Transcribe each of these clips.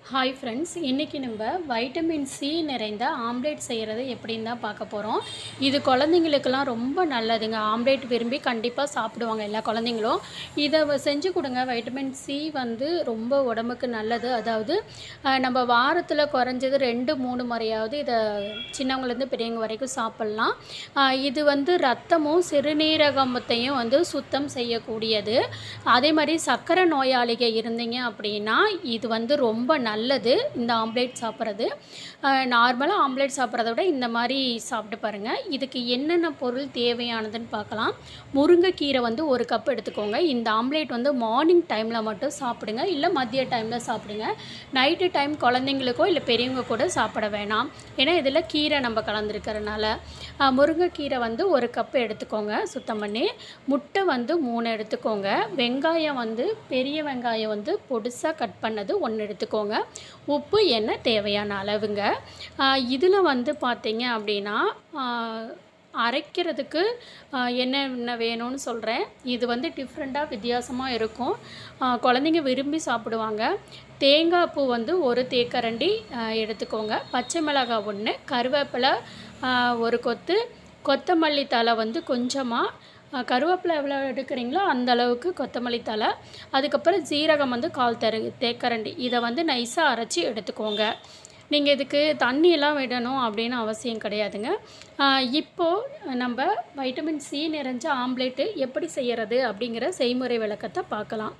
hi friends இன்றைக்கி நம்ம vitamin C நிறைந்த ஆம்லேட் செய்கிறது எப்படின்னு தான் பார்க்க போகிறோம் இது குழந்தைங்களுக்கெல்லாம் ரொம்ப நல்லதுங்க ஆம்லேட் விரும்பி கண்டிப்பாக சாப்பிடுவாங்க எல்லா குழந்தைங்களும் இதை வ- செஞ்சு கொடுங்க வைட்டமின் சி வந்து ரொம்ப உடம்புக்கு நல்லது அதாவது அஹ், நம்ம வாரத்தில் குறைஞ்சது ரெண்டு மூணு முறையாவது இதை சின்னவங்கலேருந்து பெரியவங்க வரைக்கும் சாப்பிட்லாம் அஹ், இது வந்து ரத்தமும் சிறுநீரகத்தையும் வந்து சுத்தம் செய்யக்கூடியது அதே மாதிரி சர்க்கரை நோயாளிக இருந்தீங்க அப்படின்னா இது வந்து ரொம்ப நல்லது இந்த ஆம்லேட் சாப்பிட்றது நார்மலாக ஆம்லேட் சாப்பிட்றத விட இந்த மாதிரி சாப்பிட்டு பாருங்கள் இதுக்கு என்னென்ன பொருள் தேவையானதுன்னு பார்க்கலாம் முருங்கைக்கீரை வந்து ஒரு கப் எடுத்துக்கோங்க இந்த ஆம்லேட் வந்து மார்னிங் டைமில் மட்டும் சாப்பிடுங்க இல்லை மதிய டைமில் சாப்பிடுங்க நைட்டு டைம் குழந்தைங்களுக்கோ இல்லை பெரியவங்க கூட சாப்பிட வேணாம் ஏன்னா இதில் கீரை நம்ம கலந்துருக்கிறனால அஹ், முருங்கைக்கீரை வந்து ஒரு கப் எடுத்துக்கோங்க சுத்தம் பண்ணி முட்டை வந்து மூணு எடுத்துக்கோங்க வெங்காயம் வந்து பெரிய வெங்காயம் வந்து பொடிசாக கட் பண்ணது ஒன்று எடுத்துக்கோங்க உப்பு எண்ணெய் தேவையான அளவுங்க இதில் வந்து பார்த்தீங்க அப்படின்னா ஆஹ், அரைக்கிறதுக்கு ஆஹ், என்னென்ன வேணும்னு சொல்கிறேன் இது வந்து டிஃப்ரெண்ட்டாக வித்தியாசமாக இருக்கும் ஆஹ், குழந்தைங்க விரும்பி சாப்பிடுவாங்க தேங்காய் பூ வந்து ஒரு தேக்கரண்டி ஆஹ், எடுத்துக்கோங்க பச்சை மிளகாய் ஒன்று கருவேப்பிலை ஆஹ், ஒரு கொத்து கொத்தமல்லி தழை வந்து கொஞ்சமாக கருவேப்பிலை எவ்வளோ எடுக்கிறீங்களோ அந்த அளவுக்கு கொத்தமல்லி தழை அதுக்கப்புறம் ஜீரகம் வந்து கால் தரு தேக்கரண்டி இதை வந்து நைஸாக அரைச்சி எடுத்துக்கோங்க நீங்கள் இதுக்கு தண்ணியெல்லாம் விடணும் அப்படின்னு அவசியம் கிடையாதுங்க ஆஹ் இப்போ நம்ம வைட்டமின் சி நிறைஞ்ச ஆம்லேட்டு எப்படி செய்கிறது அப்படிங்கிற செய்முறை விளக்கத்தை பார்க்கலாம்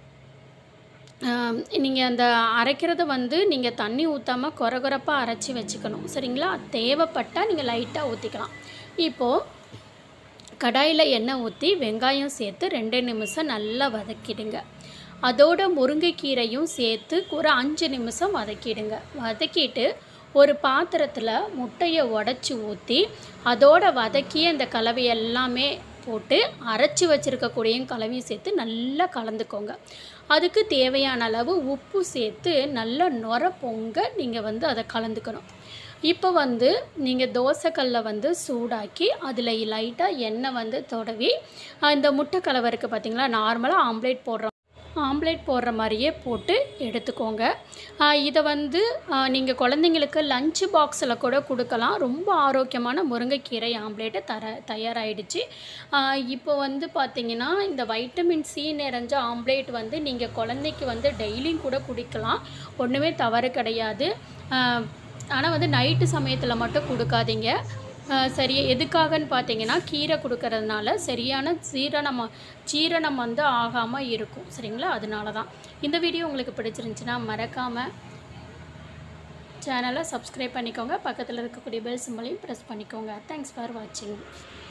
நீங்கள் அந்த அரைக்கிறத வந்து நீங்கள் தண்ணி ஊற்றாமல் கொரகொரப்பாக அரைச்சி வச்சுக்கணும் சரிங்களா தேவைப்பட்டால் நீங்கள் லைட்டாக ஊற்றிக்கலாம் இப்போது கடாயில் எண்ணெய் ஊற்றி வெங்காயம் சேர்த்து ரெண்டு நிமிஷம் நல்லா வதக்கிடுங்க அதோட முருங்கைக்கீரையும் சேர்த்து ஒரு அஞ்சு நிமிஷம் வதக்கிடுங்க வதக்கிட்டு ஒரு பாத்திரத்தில் முட்டையை உடச்சி ஊற்றி அதோட வதக்கிய அந்த கலவை எல்லாமே போட்டு அரைச்சி வச்சுருக்கக்கூடிய கலவையும் சேர்த்து நல்லா கலந்துக்கோங்க அதுக்கு தேவையான அளவு உப்பு சேர்த்து நல்லா நுர பொங்க நீங்கள் வந்து அதை கலந்துக்கணும் இப்போ வந்து நீங்கள் தோசைக்கல்லை வந்து சூடாக்கி அதில் லைட்டாக எண்ணெய் வந்து தடவி அஹ் இந்த முட்டை கலவை இருக்குது பார்த்தீங்களா நார்மலாக ஆம்லேட் போடுற ஆம்லேட் போடுற மாதிரியே போட்டு எடுத்துக்கோங்க அஹ் இதை வந்து நீங்கள் குழந்தைங்களுக்கு லஞ்ச் பாக்ஸில் கூட கொடுக்கலாம் ரொம்ப ஆரோக்கியமான முருங்கைக்கீரை ஆம்லேட்டு தர தயாராகிடுச்சு இப்போ வந்து பார்த்தீங்கன்னா இந்த வைட்டமின் சி நிறைஞ்ச ஆம்லேட் வந்து நீங்கள் குழந்தைக்கு வந்து டெய்லியும் கூட குடிக்கலாம் ஒன்றுமே தவறு கிடையாது ஆனால் வந்து நைட்டு சமயத்தில் மட்டும் கொடுக்காதீங்க அஹ் சரி எதுக்காகன்னு பார்த்தீங்கன்னா கீரை கொடுக்கறதுனால சரியான ஜீரணம் ஜீரணம் வந்து ஆகாமல் இருக்கும் சரிங்களா அதனால தான் இந்த வீடியோ உங்களுக்கு பிடிச்சிருந்துச்சுன்னா மறக்காமல் சேனலை சப்ஸ்கிரைப் பண்ணிக்கோங்க பக்கத்தில் இருக்கக்கூடிய பெல் சிம்பளையும் ப்ரெஸ் பண்ணிக்கோங்க தேங்க்ஸ் ஃபார் வாட்சிங்